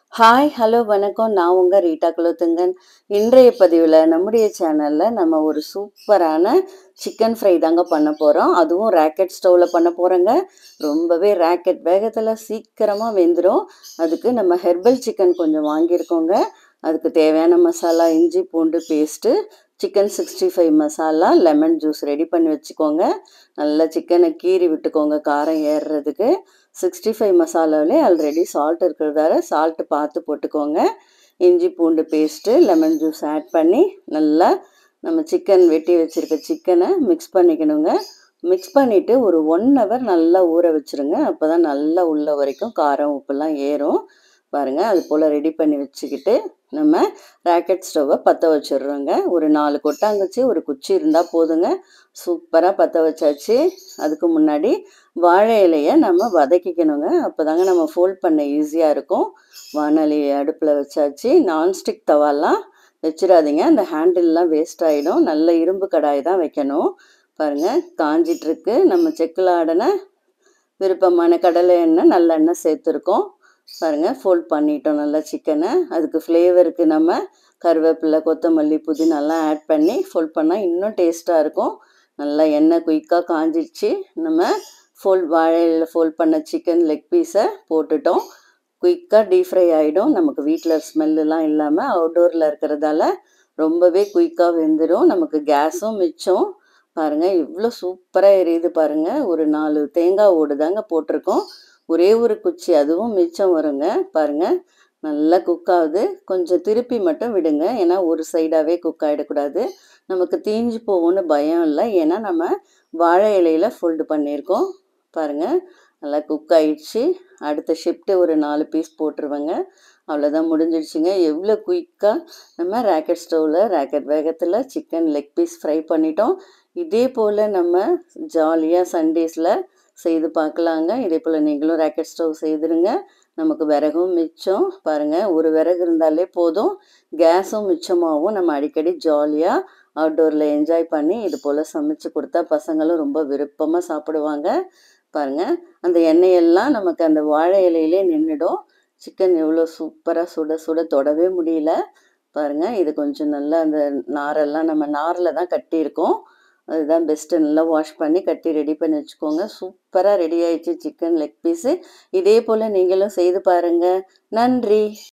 Hi, hello, வணக்கம். நான் உங்க ரீட்டா குலோத்துங்கன். இன்றைய பதிவுல நம்முடைய சேனல்ல நம்ம ஒரு சூப்பரான சிக்கன் ஃப்ரை தாங்க பண்ண போறோம். அதுவும் ராக்கெட் ஸ்டவ்ல பண்ண போறோங்க. ரொம்பவே ராக்கெட் வேகத்துல சீக்கிரமா வெந்துரும். அதுக்கு நம்ம ஹெர்பல் சிக்கன் கொஞ்சம் வாங்கியிருக்கோங்க. அதுக்கு தேவையான மசாலா இஞ்சி, பூண்டு பேஸ்ட்டு, சிக்கன் 65 மசாலா, லெமன் ஜூஸ் ரெடி பண்ணி வச்சுக்கோங்க. நல்லா சிக்கன கீறி விட்டுக்கோங்க காரம் ஏறுறதுக்கு. 65 மசாலாவிலே ஆல்ரெடி சால்ட் இருக்கிறதால சால்ட் பார்த்து போட்டுக்கோங்க. இஞ்சி, பூண்டு பேஸ்ட்டு, லெமன் ஜூஸ் ஆட் பண்ணி நல்லா நம்ம சிக்கன் வெட்டி வச்சிருக்க சிக்கன மிக்ஸ் பண்ணிக்கணுங்க. மிக்ஸ் பண்ணிட்டு ஒரு 1 ஹவர் நல்லா ஊற வச்சுருங்க. அப்பதான் நல்லா உள்ள வரைக்கும் காரம், உப்புலாம் ஏறும். பாருங்க, அது போல ரெடி பண்ணி வச்சுக்கிட்டு, நம்ம ராக்கெட் ஸ்டவ்வ பத்த வச்சுடுறோங்க. ஒரு 4 கொட்டாங்குச்சி, ஒரு குச்சி இருந்தா போதுங்க. சூப்பரா பத்த வச்சாச்சு. அதுக்கு முன்னாடி வாழை இலைய நம்ம வதக்கிக்கணுங்க. அப்பதாங்க நம்ம ஃபோல்ட் பண்ண ஈஸியா இருக்கும். வாணலி அடுப்புல வச்சாச்சு. நான்ஸ்டிக் தவாலாம் வச்சிராதீங்க. அந்த ஹேண்டில்லாம் வேஸ்ட் ஆயிடும். நல்ல இரும்பு கடாய் தான் வைக்கணும். பாருங்க, காஞ்சிட்ருக்கு. நம்ம செக்குல ஆடுன விருப்பமான கடலை எண்ணெய், நல்லெண்ணெய் சேர்த்துருக்கோம். பாருங்க, ஃபோல்ட் பண்ணிட்டோம் நல்லா சிக்கன. அதுக்கு ஃப்ளேவருக்கு நம்ம கருவேப்பிலை, கொத்தமல்லி, புதினாலாம் ஆட் பண்ணி ஃபோல்ட் பண்ணா இன்னும் டேஸ்ட்டா இருக்கும். நல்லா எண்ணெய் குயிக்கா காஞ்சிடுச்சு. நம்ம ஃபோல்ட் வாழை இலையில ஃபோல்ட் பண்ண சிக்கன் லெக் பீஸை போட்டுட்டோம். குயிக்கா டீப் ஃப்ரை ஆயிடும். நமக்கு வீட்ல ஸ்மெல்லாம் இல்லாம அவுட்டோர்ல இருக்கிறதால ரொம்பவே குயிக்கா வெந்துரும். நமக்கு கேஸும் மிச்சம். பாருங்க, எவ்வளோ சூப்பரா எரியுது பாருங்க. ஒரு 4 தேங்காய் ஓடு தாங்க போட்டிருக்கோம். ஒரே ஒரு குச்சி அதுவும் மிச்சம் வருங்க. பாருங்க, நல்லா குக் ஆகுது. கொஞ்சம் திருப்பி மட்டும் விடுங்க. ஏன்னா ஒரு சைடாவே குக் ஆயிடக்கூடாது. நமக்கு தீஞ்சு போகும்னு பயம் இல்ல. ஏன்னா நம்ம வாழை இலையில ஃபோல்டு பண்ணியிருக்கோம். பாருங்க, நல்லா குக் ஆயிடுச்சு. அடுத்த ஷிஃப்ட் ஒரு 4 பீஸ் போட்டுருவேங்க. அவ்வளோதான் முடிஞ்சிடுச்சுங்க. எவ்வளோ குயிக்கா நம்ம ராக்கெட் ஸ்டவ்ல ராக்கெட் வேகத்துல சிக்கன் லெக் பீஸ் ஃப்ரை பண்ணிட்டோம். இதே போல நம்ம ஜாலியா சண்டேஸ்ல செய்து பார்க்கலாங்க. இதே போல நீங்களும் ராக்கெட் ஸ்டவ் செய்துருங்க. நமக்கு விறகும் மிச்சம். பாருங்க, ஒரு விறகு இருந்தாலே போதும். கேஸும் மிச்சமாகும். நம்ம அடிக்கடி ஜாலியா அவுட்டோர்ல என்ஜாய் பண்ணி இது போல சமைச்சு கொடுத்தா பசங்களும் ரொம்ப விருப்பமா சாப்பிடுவாங்க. பாருங்க, அந்த எண்ணெயெல்லாம் நமக்கு அந்த வாழை இலையிலே நின்னுடும். சிக்கன் எவ்வளோ சூப்பரா சுட சுட தொடவே முடியல. பாருங்க, இது கொஞ்சம் நல்லா அந்த நாரெல்லாம் நம்ம நார்ல தான் கட்டியிருக்கோம். அதுதான் பெஸ்ட்டு. நல்லா வாஷ் பண்ணி கட்டி ரெடி பண்ணி வச்சுக்கோங்க. சூப்பரா ரெடி ஆயிடுச்சு சிக்கன் லெக் பீஸு. இதே போல நீங்களும் செய்து பாருங்க. நன்றி.